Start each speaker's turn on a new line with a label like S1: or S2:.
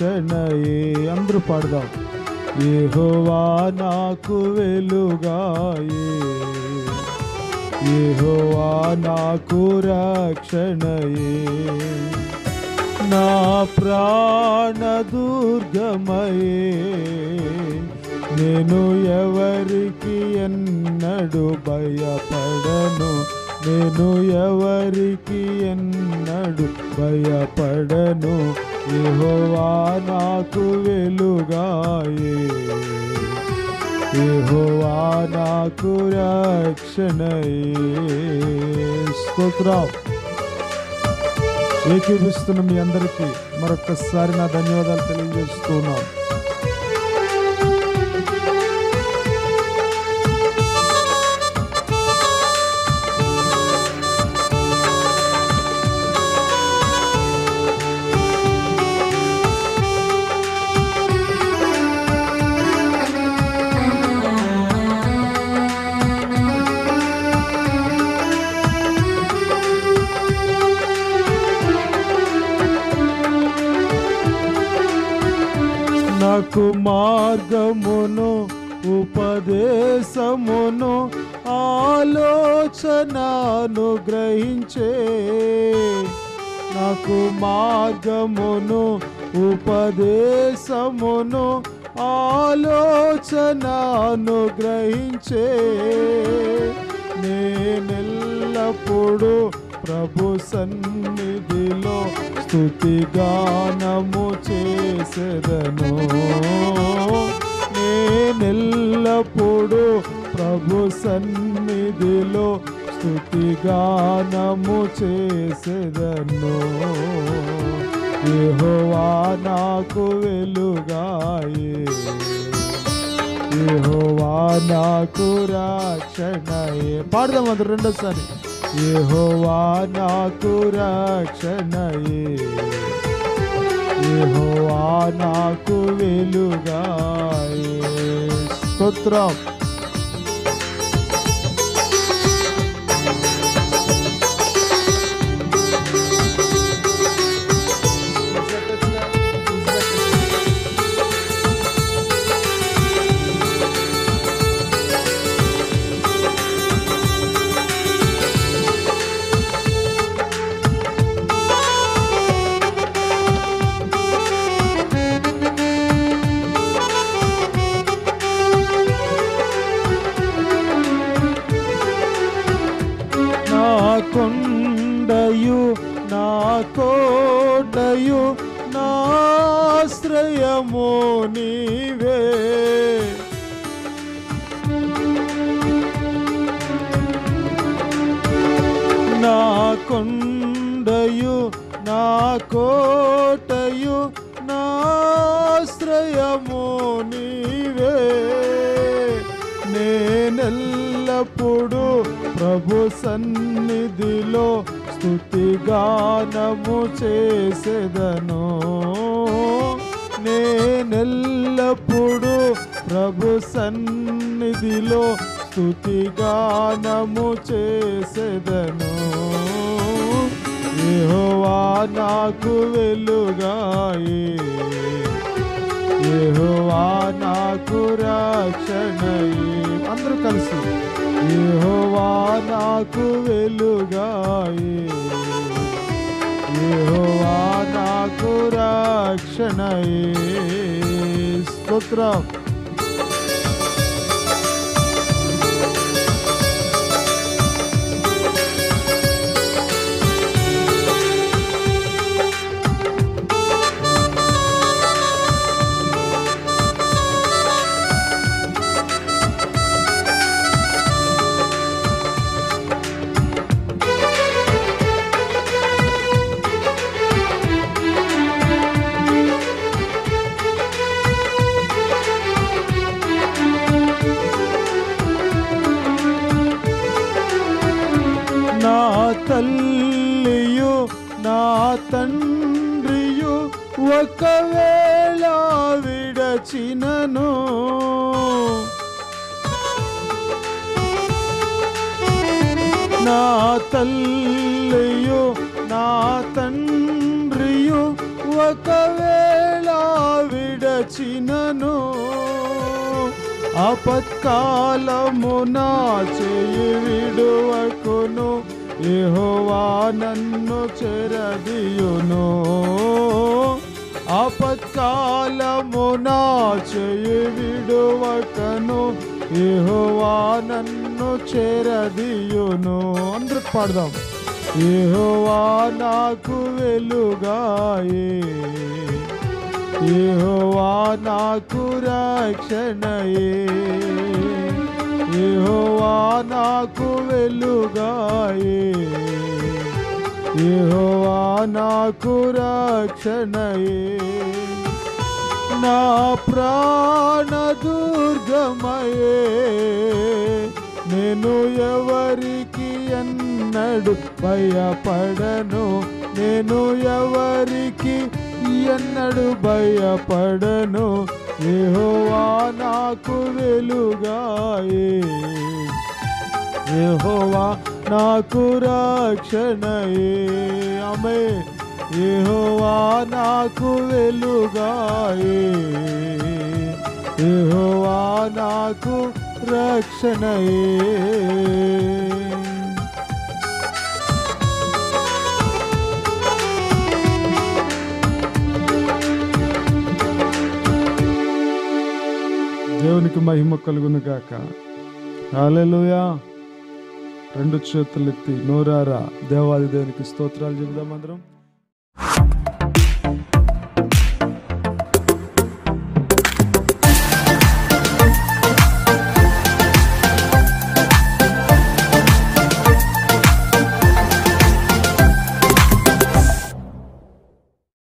S1: రక్షణయే అందరూ పాడదాం యెహోవా నాకు వెలుగాయే యెహోవా నాకు రక్షణయే నా ప్రాణ దుర్గమయే నేను ఎవరికి ఎన్నడు భయపడను నేను ఎవరికి ఎన్నడు భయపడను యెహోవా నాకు వెలుగాయే యెహోవా నాకు రక్షణయే స్తోత్రం ఏకీపిస్తున్న మీ అందరికీ మరొక్కసారి నా ధన్యవాదాలు తెలియజేస్తున్నాను నాకు మార్గమును ఉపదేశమును ఆలోచనను గ్రహించే నాకు మార్గమును ఉపదేశమును ఆలోచనను గ్రహించే నేనెల్లప్పుడు ప్రభు సన్నిధిలో స్తుతి గానము చేసేదను నేనెల్లప్పుడు ప్రభు సన్నిధిలో స్తుతి గానము చేసేదను యెహోవా నాకు వెలుగాయే యెహోవా నాకు రక్షణయే పాడదాం అది రెండోసారి యెహోవా నాకు రక్షణయే యెహోవా నాకు వెలుగాయే స్తోత్రం నా కొండయు నా కోటయు నా ఆశ్రయము నీవే నా కొండయు నా కోటయు నా ఆశ్రయము నీవే నేనెల్లప్పుడు ప్రభు సన్నిధిలో స్తుతి గానము చేసేదను నేనెల్లప్పుడు ప్రభు సన్నిధిలో స్తుతి గానము చేసేదను యెహోవా నాకు వెలుగాయే యెహోవా నాకు రక్షణయే అందరూ కలిసి యెహోవా నాకు వెలుగాయే యెహోవా నాకు రక్షణయే స్తోత్రం నా తల్లియు నా తండ్రియు ఒకవేళ విడచినను నా తల్లియు నా తండ్రియు ఒకవేళ విడచినను ఆపత్కాలము నా చేయి విడువకును యెహోవా నన్ను చెరదియును ఆపత్కాలము నా చేయి విడువకను యెహోవా నన్ను చెరదియును అందరూ పాడదాం యెహోవా నాకు వెలుగాయే యెహోవా నాకు రక్షణయే యెహోవా నాకు వెలుగాయే యెహోవా నాకు రక్షణయే నా ప్రాణ దుర్గమయే నేను ఎవరికి ఎన్నడు భయపడను నేను ఎవరికి ఎన్నడు భయపడను యెహోవా నాకు వెలుగాయే యెహోవా నాకు రక్షణయే ఆమె యెహోవా నాకు వెలుగాయే యెహోవా నాకు రక్షణయే దేవునికి మహిమ కలుగును గాక హల్లెలూయా రెండు చేతులెత్తి నోరారా దేవాది దేవునికి స్తోత్రాలు చెబుదాం అందరం